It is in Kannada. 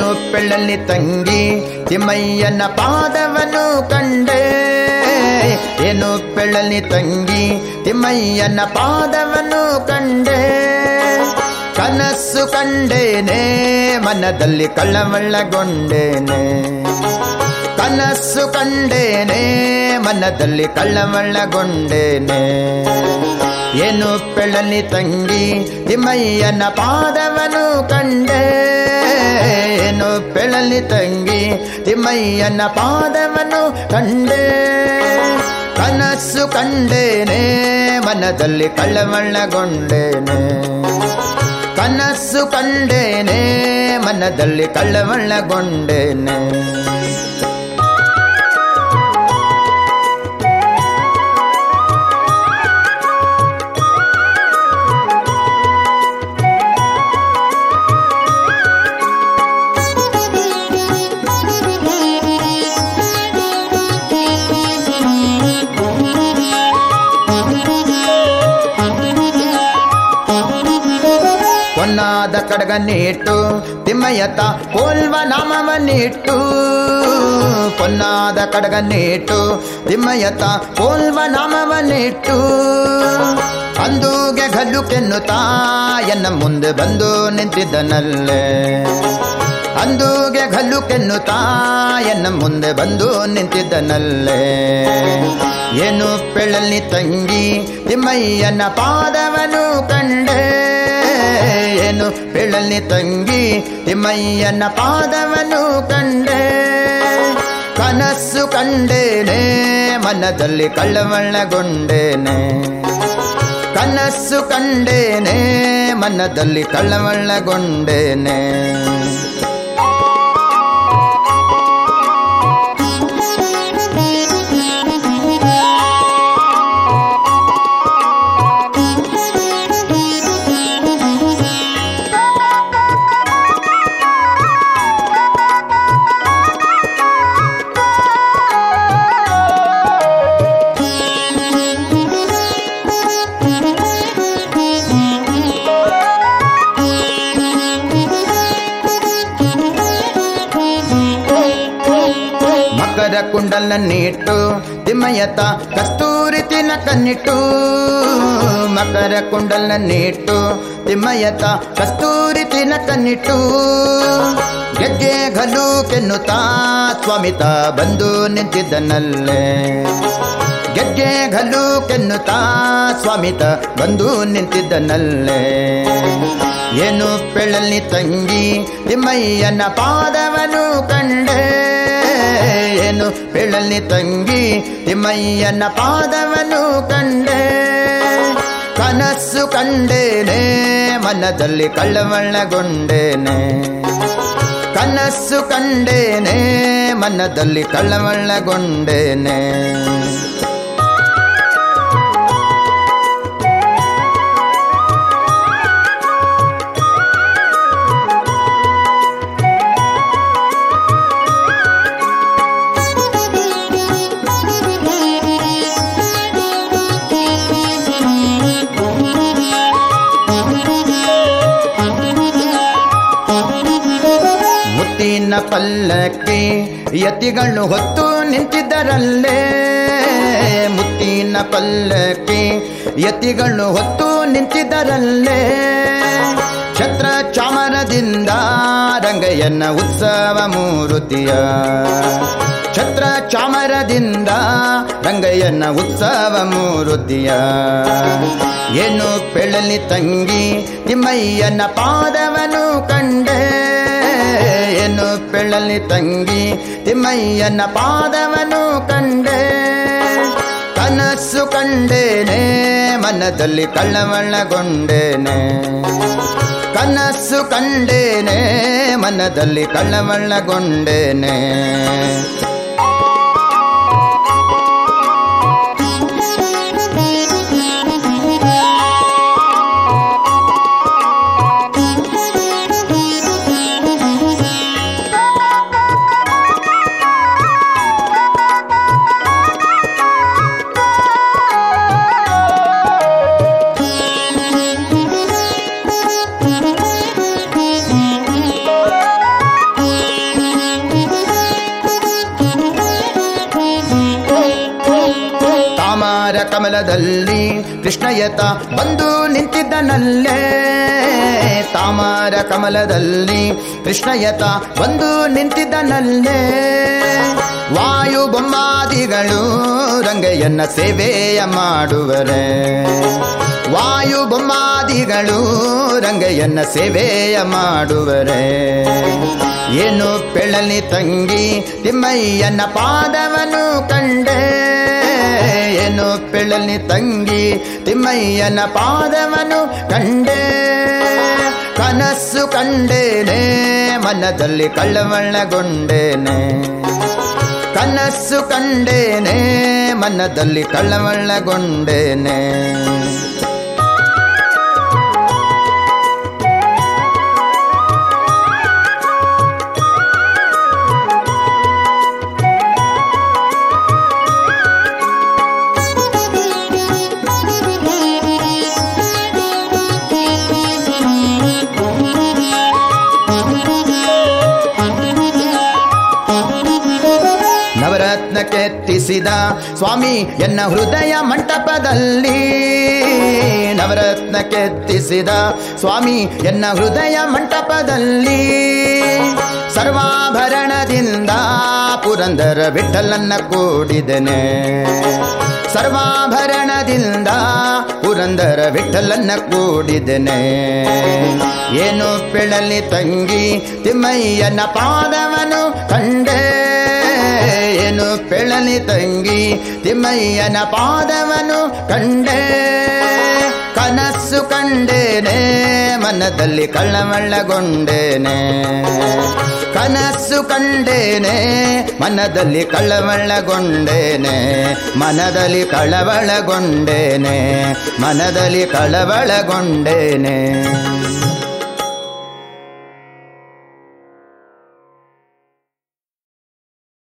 ಏನು ಪೆಳ್ಳಲ್ಲಿ ತಂಗಿ ತಿಮ್ಮಯ್ಯನ ಪಾದವನು ಕಂಡೆ ಏನು ಪೆಳ್ಳಲ್ಲಿ ತಂಗಿ ತಿಮ್ಮಯ್ಯನ ಪಾದವನು ಕಂಡೆ ಕನಸು ಕಂಡೇನೆ ಮನದಲ್ಲಿ ಕಳ್ಳವಳ್ಳಗೊಂಡೇನೆ ಕನಸು ಕಂಡೇನೆ ಮನದಲ್ಲಿ ಕಳ್ಳವಳ್ಳಗೊಂಡೇನೆ ಏನು ಪೆಳಲಿ ತಂಗಿ ತಿಮ್ಮಯ್ಯನ ಪಾದವನು ಕಂಡೆ ಏನು ಪೆಳಲಿ ತಂಗಿ ತಿಮ್ಮಯ್ಯನ ಪಾದವನು ಕಂಡೆ ಕನಸು ಕಂಡೇನೆ ಮನದಲ್ಲಿ ಕಳ್ಳವಳ್ಳಗೊಂಡೇನೆ ಕನಸು ಕಂಡೇನೆ ಮನದಲ್ಲಿ ಕಳ್ಳವಳ್ಳಗೊಂಡೇನೆ ಹೊನ್ನಾದ ಕಡಗನ್ನಿಟ್ಟು ತಿಮ್ಮಯ್ಯತ ಕೋಲ್ವ ನಾಮವನ್ನಿಟ್ಟು ಪೊನ್ನಾದ ಕಡಗನ್ನಿಟ್ಟು ತಿಮ್ಮಯ್ಯತ ಕೋಲ್ವ ನಾಮವನ್ನಿಟ್ಟು ಅಂದೂಗೆ ಗಲ್ಲು ಕೆನ್ನುತ್ತಾ ಎನ್ನ ಮುಂದೆ ಬಂದು ನಿಂತಿದ್ದನಲ್ಲೇ ಅಂದೂಗೆ ಗಲ್ಲು ಕೆನ್ನುತ್ತಾ ಎನ್ನ ಮುಂದೆ ಬಂದು ನಿಂತಿದ್ದನಲ್ಲೇ ಏನು ಪೆಳಲಿ ತಂಗಿ ತಿಮ್ಮಯ್ಯನ ಪಾದವನು ಕಂಡೆ ಏನು ಪೆಳಲಿ ತಂಗಿ ತಿಮ್ಮಯ್ಯನ ಪಾದವನು ಕಂಡೆ ಕನಸು ಕಂಡೇನೆ ಮನದಲ್ಲಿ ಕಳ್ಳವಳ್ಳಗೊಂಡೇನೆ ಕನಸು ಕಂಡೇನೆ ಮನದಲ್ಲಿ ಕಳ್ಳವಳ್ಳಗೊಂಡೇನೆ ಮಕರ ಕುಂಡಲನ್ನಿಟ್ಟು ತಿಮ್ಮಯ್ಯತ ಕಸ್ತೂರಿ ತಿನ ಕನ್ನಿಟ್ಟು ಮಕರ ಕುಂಡಲನ್ನಿಟ್ಟು ತಿಮ್ಮಯ್ಯತ ಕಸ್ತೂರಿ ತಿನ ಕನ್ನಿಟ್ಟು ಗೆಜ್ಜೆ ಗಲು ಕೆನ್ನುತ್ತಾ ಸ್ವಾಮಿತ ಬಂದು ನಿಂತಿದ್ದನಲ್ಲೇ ಗೆಜ್ಜೆ ಗಲು ಕೆನ್ನುತ್ತಾ ಸ್ವಾಮಿತ ಬಂದು ನಿಂತಿದ್ದನಲ್ಲೇ ಏನು ಪೆಳಲಿ ತಂಗಿ ತಿಮ್ಮಯ್ಯನ ಪಾದವನು ಕಂಡೆ ಏನು ಪೆಳಲಿ ತಂಗಿ ತಿಮ್ಮಯ್ಯನ ಪಾದವನು ಕಂಡೆ ಕನಸು ಕಂಡೇನೆ ಮನದಲ್ಲಿ ಕಳ್ಳವಳ್ಳಗೊಂಡೇನೆ ಕನಸು ಕಂಡೇನೆ ಮನದಲ್ಲಿ ಕಳ್ಳವಳ್ಳಗೊಂಡೇನೆ ಮುತ್ತಿನ ಪಲ್ಲಕ್ಕಿ ಯತಿಗಳು ಹೊತ್ತು ನಿಂತಿದ್ದರಲ್ಲೇ ಮುತ್ತಿನ ಪಲ್ಲಕ್ಕಿ ಯತಿಗಳು ಹೊತ್ತು ನಿಂತಿದ್ದರಲ್ಲೇ ಛತ್ರ ಚಾಮರದಿಂದ ರಂಗಯ್ಯನ ಉತ್ಸವ ಮೂರುತಿಯ ಛತ್ರ ಚಾಮರದಿಂದ ರಂಗಯ್ಯನ ಉತ್ಸವ ಮೂರುತಿಯ ಏನು ಪೆಳಲಿ ತಂಗಿ ತಿಮ್ಮಯ್ಯನ ಪಾದವನು ಕಂಡೆ ಏನು ಪೆಳಲಿ ತಂಗಿ ತಿಮ್ಮಯ್ಯನ ಪಾದವನು ಕಂಡೆ ಕನಸು ಕಂಡೇನೆ ಮನದಲ್ಲಿ ಕಳ್ಳವಳ್ಳಗೊಂಡೇನೆ ಕನಸು ಕಂಡೇನೆ ಮನದಲ್ಲಿ ಕಳ್ಳವಳ್ಳಗೊಂಡೇನೆ ಕಮಲದಲ್ಲಿ ಕೃಷ್ಣಯತ ಬಂದು ನಿಂತಿದ್ದನಲ್ಲೇ ತಾಮರ ಕಮಲದಲ್ಲಿ ಕೃಷ್ಣಯತ ಬಂದು ನಿಂತಿದ್ದನಲ್ಲೇ ವಾಯು ಬೊಮ್ಮಾದಿಗಳು ರಂಗಯ್ಯನ ಸೇವೆಯ ಮಾಡುವರೆ ವಾಯು ಬೊಮ್ಮಾದಿಗಳು ರಂಗಯ್ಯನ ಸೇವೆಯ ಮಾಡುವರೆ ಏನು ಪೆಳಲಿ ತಂಗಿ ತಿಮ್ಮಯ್ಯನ ಪಾದವನು ಕಂಡೆ ಏನು ಪೆಳಲಿ ತಂಗಿ ತಿಮ್ಮಯ್ಯನ ಪಾದವನು ಕಂಡೆ ಕನಸು ಕಂಡೇನೆ ಮನದಲ್ಲಿ ಕಳ್ಳವಳ್ಳಗೊಂಡೇನೆ ಕನಸು ಕಂಡೇನೆ ಮನದಲ್ಲಿ ಕಳ್ಳವಳ್ಳಗೊಂಡೇನೆ ನವರತ್ನ ಕೆತ್ತಿಸಿದ ಸ್ವಾಮಿ ಎನ್ನ ಹೃದಯ ಮಂಟಪದಲ್ಲಿ ನವರತ್ನ ಕೆತ್ತಿಸಿದ ಸ್ವಾಮಿ ಎನ್ನ ಹೃದಯ ಮಂಟಪದಲ್ಲಿ ಸರ್ವಾಭರಣದಿಂದ ಪುರಂದರ ವಿಠಲನ್ನ ಕೂಡಿದನೆ ಸರ್ವಾಭರಣದಿಂದ ಪುರಂದರ ವಿಠಲನ್ನ ಕೂಡಿದನೆ ಏನು ಪೆಳಲಿ ತಂಗಿ ತಿಮ್ಮಯ್ಯನ ಪಾದವನು ಕಂಡೆ ಏನು ಪೆಳಲಿ ತಂಗಿ ತಿಮ್ಮಯ್ಯನ ಪಾದವನು ಕಂಡೆ ಕನಸು ಕಂಡೇನೆ ಮನದಲ್ಲಿ ಕಳ್ಳಮಳ್ಳಗೊಂಡೇನೆ ಕನಸು ಕಂಡೇನೆ ಮನದಲ್ಲಿ ಕಳ್ಳಮಳ್ಳಗೊಂಡೇನೆ ಮನದಲ್ಲಿ ಕಳವಳಗೊಂಡೇನೆ ಮನದಲ್ಲಿ ಕಳವಳಗೊಂಡೇನೆ